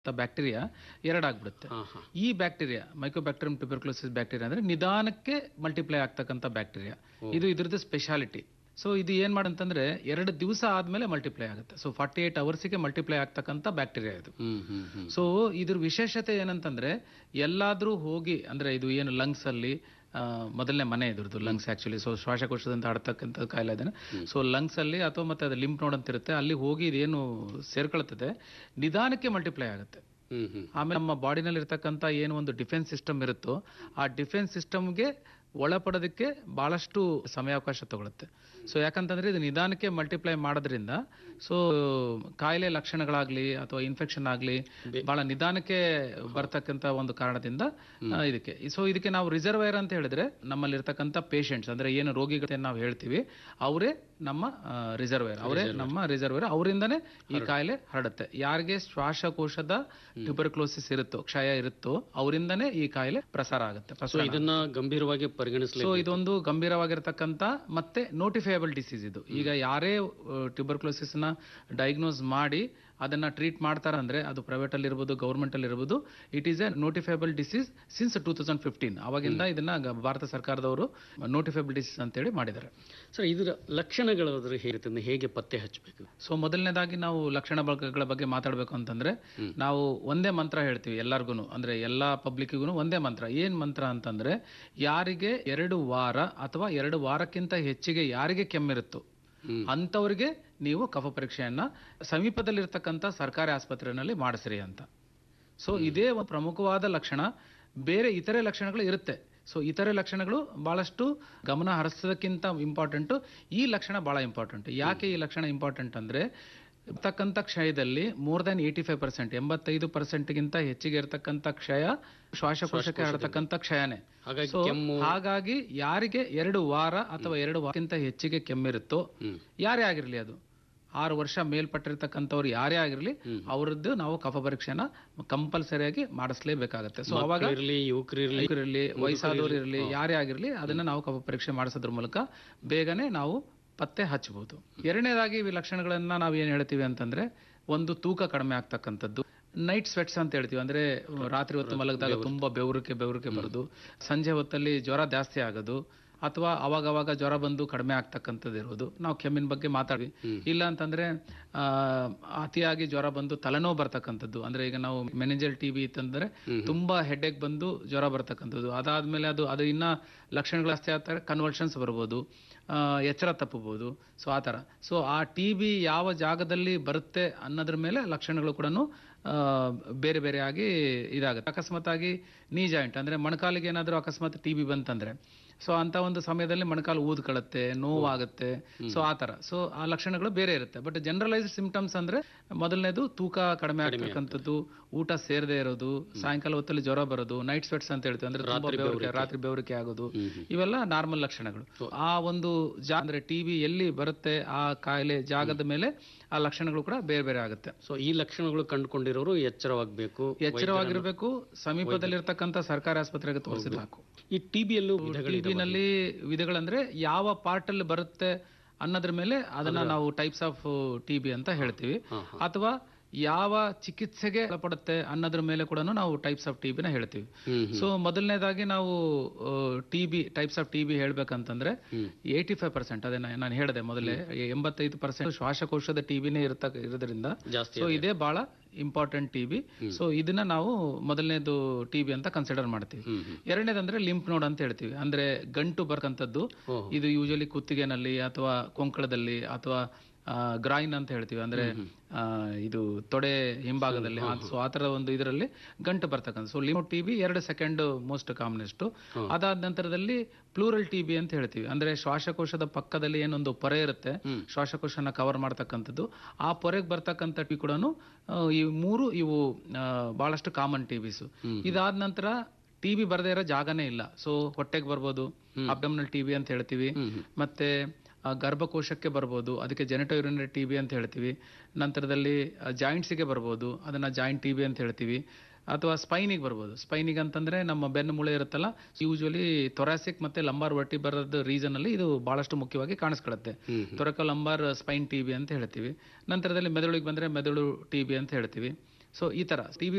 Bacteria ಎರಡಾಗ್ಬಿಡುತ್ತೆ ಹಾ ಹಾ ಈ ಬ್ಯಾಕ್ಟೀರಿಯಾ ಮೈಕ್ರೋಬ್ಯಾಕ್ಟೀರಿಯಂ ಟ್ಯೂಬರ್ಕ್ಲೋಸಿಸ್ ಬ್ಯಾಕ್ಟೀರಿಯಾ ಅಂದ್ರೆ ನಿಧಾನಕ್ಕೆ ಮಲ್ಟಿಪ್ಲೈ ಆಗ್ತಕ್ಕಂಥ ಬ್ಯಾಕ್ಟೀರಿಯಾ ಇದು ಇದ್ರದ್ದು ಸ್ಪೆಷಾಲಿಟಿ ಸೊ ಇದು ಏನ್ ಮಾಡಂತಂದ್ರೆ ಎರಡು ದಿವಸ ಆದ್ಮೇಲೆ ಮಲ್ಟಿಪ್ಲೈ ಆಗುತ್ತೆ ಸೊ ಫಾರ್ಟಿ ಏಟ್ ಅವರ್ಸಿಗೆ ಮಲ್ಟಿಪ್ಲೈ ಆಗ್ತಕ್ಕಂಥ ಬ್ಯಾಕ್ಟೀರಿಯಾ ಇದು ಹ್ಮ್ ಹ್ಮ್ ಹ್ಮ್ ಸೊ ಇದ್ರ ವಿಶೇಷತೆ ಏನಂತಂದ್ರೆ ಎಲ್ಲಾದ್ರೂ ಹೋಗಿ ಅಂದ್ರೆ ಇದು ಏನು ಲಂಗ್ಸ್ ಅಲ್ಲಿ ಆ, ಮೊದಲನೇ ಮನೆ ಇದ್ರದ್ದು ಲಂಗ್ಸ್ ಆಕ್ಚುಲಿ ಸೊ ಶ್ವಾಸಕೋಶದಿಂದ ಹರಡ್ತಕ್ಕಂಥ ಕಾಯಿಲೆ ಅದನ್ನ ಸೊ ಲಂಗ್ಸ್ ಅಲ್ಲಿ ಅಥವಾ ಮತ್ತೆ ಅದು ಲಿಂಪ್ ನೋಡ್ ಅಂತ ಇರುತ್ತೆ ಅಲ್ಲಿ ಹೋಗಿ ಇದೇನು ಸೇರ್ಕೊಳ್ತದೆ ನಿಧಾನಕ್ಕೆ ಮಲ್ಟಿಪ್ಲೈ ಆಗುತ್ತೆ ಹ್ಮ್ ಹ್ಮ್ ಆಮೇಲೆ ನಮ್ಮ ಬಾಡಿನಲ್ಲಿ ಇರ್ತಕ್ಕಂಥ ಏನು ಒಂದು ಡಿಫೆನ್ಸ್ ಸಿಸ್ಟಮ್ ಇರುತ್ತೋ ಆ ಡಿಫೆನ್ಸ್ ಸಿಸ್ಟಮ್ಗೆ ಒಳಪಡೋದಕ್ಕೆ ಬಹಳಷ್ಟು ಸಮಯಾವಕಾಶ ತಗೊಳುತ್ತೆ ಸೊ ಯಾಕಂತಂದ್ರೆ ಇದು ನಿಧಾನಕ್ಕೆ ಮಲ್ಟಿಪ್ಲೈ ಮಾಡೋದ್ರಿಂದ ಸೊ ಕಾಯಿಲೆ ಲಕ್ಷಣಗಳಾಗ್ಲಿ ಅಥವಾ ಇನ್ಫೆಕ್ಷನ್ ಆಗ್ಲಿ ಬಹಳ ನಿಧಾನಕ್ಕೆ ಬರ್ತಕ್ಕಂಥ ಒಂದು ಕಾರಣದಿಂದ ಆ, ಇದಕ್ಕೆ ಸೊ ಇದಕ್ಕೆ ನಾವು ರಿಸರ್ವೈರ್ ಅಂತ ಹೇಳಿದ್ರೆ ನಮ್ಮಲ್ಲಿ ಇರ್ತಕ್ಕಂಥ ಪೇಷಂಟ್ಸ್ ಅಂದ್ರೆ ಏನು ರೋಗಿಗಳು ನಾವು ಹೇಳ್ತೀವಿ ಅವರೇ ನಮ್ಮ ರಿಸರ್ವೈರ್ ಅವರೇ ನಮ್ಮ ರಿಸರ್ವೈರ್ ಅವರಿಂದನೇ ಈ ಕಾಯಿಲೆ ಹರಡುತ್ತೆ ಯಾರಿಗೆ ಶ್ವಾಸಕೋಶದ ಟ್ಯೂಬರ್ಕ್ಲೋಸಿಸ್ ಇರುತ್ತೋ ಕ್ಷಯ ಇರುತ್ತೋ ಅವರಿಂದನೇ ಈ ಕಾಯಿಲೆ ಪ್ರಸಾರ ಆಗುತ್ತೆ ಸೊ ಪ್ರಸಾರ ಇದನ್ನ ಗಂಭೀರವಾಗಿ ಪರಿಗಣಿಸಲಿ ಸೊ ಇದೊಂದು ಗಂಭೀರವಾಗಿರ್ತಕ್ಕಂಥ ಮತ್ತೆ ನೋಟಿಫೈಬಲ್ ಡಿಸೀಸ್ ಇದು ಈಗ ಯಾರೇ ಟ್ಯೂಬರ್ಕ್ಲೋಸಿಸ್ ನ ಡಯಾಗ್ನೋಸ್ ಮಾಡಿ ಅದನ್ನ ಟ್ರೀಟ್ ಮಾಡ್ತಾರ ಅಂದ್ರೆ ಅದು ಪ್ರೈವೇಟ್ ಅಲ್ಲಿ ಇರ್ಬೋದು ಗೌರ್ಮೆಂಟ್ ಅಲ್ಲಿ ಇರ್ಬೋದು it is a notifiable disease since two thousand fifteen ಅವಾಗಿಂದ ಇದನ್ನ ಗ- ಭಾರತ ಸರ್ಕಾರದವರು ನೋಟಿಫೈಬಲ್ ಡಿಸೀಸ್ ಅಂತೇಳಿ ಮಾಡಿದ್ದಾರೆ ಸರ್ ಇದರ ಲಕ್ಷಣಗಳು ಅದ್ರ ಹೇಗಿರುತ್ತೆ ಹೇಗೆ ಪತ್ತೆ ಹಚ್ಚಬೇಕು ಸೊ ಮೊದಲನೇದಾಗಿ ನಾವು ಲಕ್ಷಣ ಬಳಕೆಗಳ ಬಗ್ಗೆ ಮಾತಾಡಬೇಕು ಅಂತಂದ್ರೆ ನಾವು ಒಂದೇ ಮಂತ್ರ ಹೇಳ್ತೀವಿ ಎಲ್ಲಾರ್ಗು ಅಂದ್ರೆ ಎಲ್ಲಾ ಪಬ್ಲಿಕ್ಕಿಗೂ ಒಂದೇ ಮಂತ್ರ ಏನ್ ಮಂತ್ರ ಅಂತಂದ್ರೆ ಯಾರಿಗೆ ಎರಡು ವಾರ ಅಥವಾ ಎರಡು ವಾರಕ್ಕಿಂತ ಹೆಚ್ಚಿಗೆ ಯಾರಿಗೆ ಕೆಮ್ಮಿರುತ್ತೋ ಹ್ಮ್. ಅಂಥವ್ರಿಗೆ ನೀವು ಕಫ ಪರೀಕ್ಷೆಯನ್ನ ಸಮೀಪದಲ್ಲಿರ್ತಕ್ಕಂಥ ಸರ್ಕಾರಿ ಆಸ್ಪತ್ರೆಯಲ್ಲಿ ಮಾಡಿಸ್ರಿ ಅಂತ ಸೊ ಇದೇ ಒಂದು ಪ್ರಮುಖವಾದ ಲಕ್ಷಣ ಬೇರೆ ಇತರೆ ಲಕ್ಷಣಗಳು ಇರುತ್ತೆ ಸೊ ಇತರೆ ಲಕ್ಷಣಗಳು ಬಹಳಷ್ಟು ಗಮನ ಹರಿಸೋದಕ್ಕಿಂತ ಇಂಪಾರ್ಟೆಂಟು ಈ ಲಕ್ಷಣ ಬಹಳ ಇಂಪಾರ್ಟೆಂಟ್ ಯಾಕೆ ಈ ಲಕ್ಷಣ ಇಂಪಾರ್ಟೆಂಟ್ ಅಂದ್ರೆ ಇರ್ತಕ್ಕಂಥ ಕ್ಷಯದಲ್ಲಿ more than eighty five percent ಎಂಬತ್ತೈದು ಪರ್ಸೆಂಟ್ಗಿಂತ ಹೆಚ್ಚಿಗೆ ಇರತಕ್ಕಂಥ ಕ್ಷಯ ಶ್ವಾಸಕೋಶಕ್ಕೆ ಹರಡ್ತಕ್ಕಂಥ ಕ್ಷಯನೇ ಹಾಗಾಗಿ So, ಕೆಮ್ಮು ಹಾಗಾಗಿ ಯಾರಿಗೆ ಎರಡು ವಾರ ಅಥವಾ ಎರಡು ವಾರಕ್ಕಿಂತ ಹೆಚ್ಚಿಗೆ ಕೆಮ್ಮಿರುತ್ತೋ ಹ್ಮ್ ಯಾರೇ ಆಗಿರ್ಲಿ ಅದು ಆರು ವರ್ಷ ಮೇಲ್ಪಟ್ಟಿರ್ತಕ್ಕಂಥವ್ರು ಯಾರೇ ಆಗಿರ್ಲಿ ಅವರದ್ದು ನಾವು ಕಫ ಪರೀಕ್ಷೆನ ಕಂಪಲ್ಸರಿಯಾಗಿ ಮಾಡಿಸ್ಲೇಬೇಕಾಗತ್ತೆ ಸೊ ಅವಾಗ ಇರಲಿ ಯುವಕರು ಇರಲಿ ಇರಲಿ ವಯಸ್ಸಾದವ್ರು ಇರಲಿ ಯಾರೇ ಆಗಿರ್ಲಿ ಅದನ್ನ ನಾವು ಕಫ ಪರೀಕ್ಷೆ ಮಾಡಿಸೋದ್ರ ಮೂಲಕ ಬೇಗನೆ ನಾವು ಪತ್ತೆ ಹಚ್ಚಬಹುದು ಎರಡನೇದಾಗಿ ಈ ಲಕ್ಷಣಗಳನ್ನ ನಾವು ಏನ್ ಹೇಳ್ತೀವಿ ಅಂತಂದ್ರೆ ಒಂದು ತೂಕ ಕಡಿಮೆ ಆಗ್ತಕ್ಕಂಥದ್ದು ನೈಟ್ ಸ್ವೆಟ್ಸ್ ಅಂತ ಹೇಳ್ತೀವಿ ಅಂದ್ರೆ ರಾತ್ರಿ ಹೊತ್ತು ಮಲಗಿದಾಗ ತುಂಬಾ ಬೆವರಿಕೆ ಬೆವರಿಕೆ ಬರೋದು ಸಂಜೆ ಹೊತ್ತಲ್ಲಿ ಜ್ವರ ಜಾಸ್ತಿ ಆಗೋದು ಅಥವಾ ಅವಾಗ ಅವಾಗ ಜ್ವರ ಬಂದು ಕಡಿಮೆ ಆಗ್ತಕ್ಕಂಥದ್ದು ಇರೋದು ನಾವು ಕೆಮ್ಮಿನ ಬಗ್ಗೆ ಮಾತಾಡ್ವಿ ಇಲ್ಲ ಅಂತಂದ್ರೆ ಆ, ಅತಿಯಾಗಿ ಜ್ವರ ಬಂದು ತಲೆನೋವು ಬರ್ತಕ್ಕಂಥದ್ದು ಅಂದ್ರೆ ಈಗ ನಾವು ಮೆನೆಂಜಲ್ ಟಿ ಬಿ ಇತ್ತಂದ್ರೆ ತುಂಬಾ ಹೆಡ್ಏಕ್ ಬಂದು ಜ್ವರ ಬರ್ತಕ್ಕಂಥದ್ದು ಅದಾದ್ಮೇಲೆ ಅದು ಅದು ಇನ್ನ ಲಕ್ಷಣಗಳು ಜಾಸ್ತಿ ಆಗ್ತಾರೆ ಕನ್ವರ್ಷನ್ಸ್ ಬರ್ಬೋದು ಆ, ಎಚ್ಚರ ತಪ್ಪಬಹುದು ಸೊ ಆ ಥರ ಸೊ ಆ ಟಿ ಬಿ ಯಾವ ಜಾಗದಲ್ಲಿ ಬರುತ್ತೆ ಅನ್ನೋದ್ರ ಮೇಲೆ ಲಕ್ಷಣಗಳು ಕೂಡ ಬೇರೆ ಬೇರೆ ಆಗಿ ಇದಾಗುತ್ತೆ ಅಕಸ್ಮಾತ್ ಆಗಿ ನೀ ಜಾಯಿಂಟ್ ಅಂದ್ರೆ ಮೊಣಕಾಲಿಗೆ ಏನಾದರೂ ಅಕಸ್ಮಾತ್ ಟಿ ಬಿ ಬಂತಂದ್ರೆ ಸೊ ಅಂತ ಒಂದು ಸಮಯದಲ್ಲಿ ಮೊಣಕಾಲು ಊದ್ಕೊಳ್ಳುತ್ತೆ ನೋವಾಗುತ್ತೆ ಸೊ ಆ ಥರ ಸೊ ಆ ಲಕ್ಷಣಗಳು ಬೇರೆ ಇರುತ್ತೆ ಬಟ್ ಜನರಲೈಸ್ಡ್ ಸಿಂಪ್ಟಮ್ಸ್ ಅಂದ್ರೆ ಮೊದಲನೇದು ತೂಕ ಕಡಿಮೆ ಆಗ್ತಕ್ಕಂಥದ್ದು ಊಟ ಸೇರದೆ ಇರೋದು ಸಾಯಂಕಾಲ ಹೊತ್ತಲ್ಲಿ ಜ್ವರ ಬರೋದು ನೈಟ್ ಸ್ವೆಟ್ಸ್ ಅಂತ ಹೇಳ್ತೀವಿ ಅಂದ್ರೆ ತುಂಬಾ ಬೆವರಿಕೆ ರಾತ್ರಿ ಬೆವರಿಕೆ ಆಗೋದು ಇವೆಲ್ಲ ನಾರ್ಮಲ್ ಲಕ್ಷಣಗಳು ಆ ಒಂದು ಜಾ ಅಂದ್ರೆ ಟಿವಿ ಎಲ್ಲಿ ಬರುತ್ತೆ ಆ ಕಾಯಿಲೆ ಜಾಗದ ಮೇಲೆ ಆ ಲಕ್ಷಣಗಳು ಕೂಡ ಬೇರೆ ಬೇರೆ ಆಗುತ್ತೆ ಸೊ ಈ ಲಕ್ಷಣಗಳು ಕಂಡುಕೊಂಡಿರೋರು ಎಚ್ಚರವಾಗಬೇಕು ಎಚ್ಚರವಾಗಿರ್ಬೇಕು ಸಮೀಪದಲ್ಲಿರ್ತಕ್ಕಂಥ ಸರ್ಕಾರಿ ಆಸ್ಪತ್ರೆಗೆ ತೋರಿಸಬೇಕು ಈ ಟಿಬಿಯಲ್ಲೂ ವಿಧಗಳಿದೆ ಟಿವಿನಲ್ಲಿ ವಿಧಗಳಂದ್ರೆ ಯಾವ ಪಾರ್ಟ್ ಅಲ್ಲಿ ಬರುತ್ತೆ ಅನ್ನೋದ್ರ ಮೇಲೆ ಅದನ್ನ ನಾವು ಟೈಪ್ಸ್ ಆಫ್ ಟಿ ಬಿ ಅಂತ ಹೇಳ್ತೀವಿ ಅಥವಾ ಯಾವ ಚಿಕಿತ್ಸೆಗೆ ಒಳಪಡುತ್ತೆ ಅನ್ನೋದ್ರ ಮೇಲೆ ಕೂಡ ನಾವು ಟೈಪ್ಸ್ ಆಫ್ ಟಿ ಬಿನ ಹೇಳ್ತೀವಿ ಹ್ಮ್ ಸೊ ಮೊದಲನೇದಾಗಿ ನಾವು T B types of T B ಹೇಳ್ಬೇಕಂತಂದ್ರೆ ಏಯ್ಟಿ ಫೈವ್ ಪರ್ಸೆಂಟ್ ಅದೇ ನಾ- ನಾನು ಹೇಳಿದೆ ಮೊದಲೇ ಎಂಬತ್ತೈದು ಪರ್ಸೆಂಟ್ ಶ್ವಾಸಕೋಶದ ಟಿ ಬಿನೇ ಇರತಕ್ಕ ಇರೋದ್ರಿಂದ ಜಾಸ್ತಿ ಸೊ ಇದೇ ಬಹಳ ಇಂಪಾರ್ಟೆಂಟ್ ಟಿ ಬಿ ಸೊ ಇದನ್ನ ನಾವು ಮೊದಲನೇದು ಟಿ ಬಿ ಅಂತ ಕನ್ಸಿಡರ್ ಮಾಡ್ತೀವಿ ಹ್ಮ್ ಹ್ಮ್ ಎರಡನೇದಂದ್ರೆ ಲಿಂಪ್ ನೋಡ್ ಅಂತ ಹೇಳ್ತೀವಿ ಅಂದ್ರೆ ಗಂಟು ಬರ್ತಕ್ಕಂಥದ್ದು ಓಹೋ. ಇದು ಯೂಶಲಿ ಕುತ್ತಿಗೆನಲ್ಲಿ ಅಥವಾ ಕೊಂಕಳದಲ್ಲಿ ಅಥವಾ ಗ್ರಾಯಿನ್ ಅಂತ ಹೇಳ್ತೀವಿ ಅಂದ್ರೆ ಆ, ಇದು ತೊಡೆ ಹಿಂಭಾಗದಲ್ಲಿ ಸೊ ಆ ಥರದ ಒಂದು ಇದರಲ್ಲಿ ಗಂಟು ಬರ್ತಕ್ಕಂಥ ಸೊ ಲಿಂಪ್ ಟಿ ಬಿ ಎರಡು ಸೆಕೆಂಡ್ ಮೋಸ್ಟ್ ಕಾಮನೆಸ್ಟ್ ಅದಾದ ನಂತರದಲ್ಲಿ ಪ್ಲೂರಲ್ ಟಿ ಬಿ ಅಂತ ಹೇಳ್ತೀವಿ ಅಂದ್ರೆ ಶ್ವಾಸಕೋಶದ ಪಕ್ಕದಲ್ಲಿ ಏನೊಂದು ಪೊರೆ ಇರುತ್ತೆ ಶ್ವಾಸಕೋಶನ ಕವರ್ ಮಾಡ್ತಕ್ಕಂಥದ್ದು ಆ ಪೊರೆಗೆ ಬರ್ತಕ್ಕಂಥ ಟಿ ಕೂಡ ಈ ಮೂರು ಇವು ಆ, ಬಹಳಷ್ಟು ಕಾಮನ್ ಟಿ ಬಿಸ್ ಇದಾದ ನಂತರ ಟಿ ಬಿ ಬರದೇ ಇರೋ ಜಾಗನೇ ಇಲ್ಲ ಸೊ ಹೊಟ್ಟೆಗೆ ಬರ್ಬೋದು ಅಬ್ಡಮಿನಲ್ ಟಿ ಬಿ ಅಂತ ಹೇಳ್ತೀವಿ ಮತ್ತೆ ಆ, ಗರ್ಭಕೋಶಕ್ಕೆ ಬರ್ಬೋದು ಅದಕ್ಕೆ ಜೆನೆಟೋ ಯುರಿನರಿ ಟಿ ಬಿ ಅಂತ ಹೇಳ್ತೀವಿ ನಂತರದಲ್ಲಿ ಜಾಯಿಂಟ್ಸಿಗೆ ಬರ್ಬೋದು ಅದನ್ನ ಜಾಯಿಂಟ್ ಟಿ ಬಿ ಅಂತ ಹೇಳ್ತೀವಿ ಅಥವಾ ಸ್ಪೈನಿಗೆ ಬರ್ಬೋದು ಸ್ಪೈನಿಗೆ ಅಂತಂದ್ರೆ ನಮ್ಮ ಬೆನ್ನು ಮೂಳೆ ಇರುತ್ತಲ್ಲ ಯೂಶುವಲಿ ತೊರಾಸಿಕ್ ಮತ್ತೆ ಲಂಬಾರ್ ವರ್ಟಿ ಬರೋದು ರೀಸನ್ ಅಲ್ಲಿ ಇದು ಬಹಳಷ್ಟು ಮುಖ್ಯವಾಗಿ ಕಾಣಿಸ್ಕೊಳ್ಳುತ್ತೆ thoraco lumbar spine T B ಅಂತ ಹೇಳ್ತೀವಿ ನಂತರದಲ್ಲಿ ಮೆದುಳಿಗೆ ಬಂದ್ರೆ ಮೆದುಳು ಟಿ ಬಿ ಅಂತ ಹೇಳ್ತೀವಿ ಸೊ ಈ ತರ ಟಿ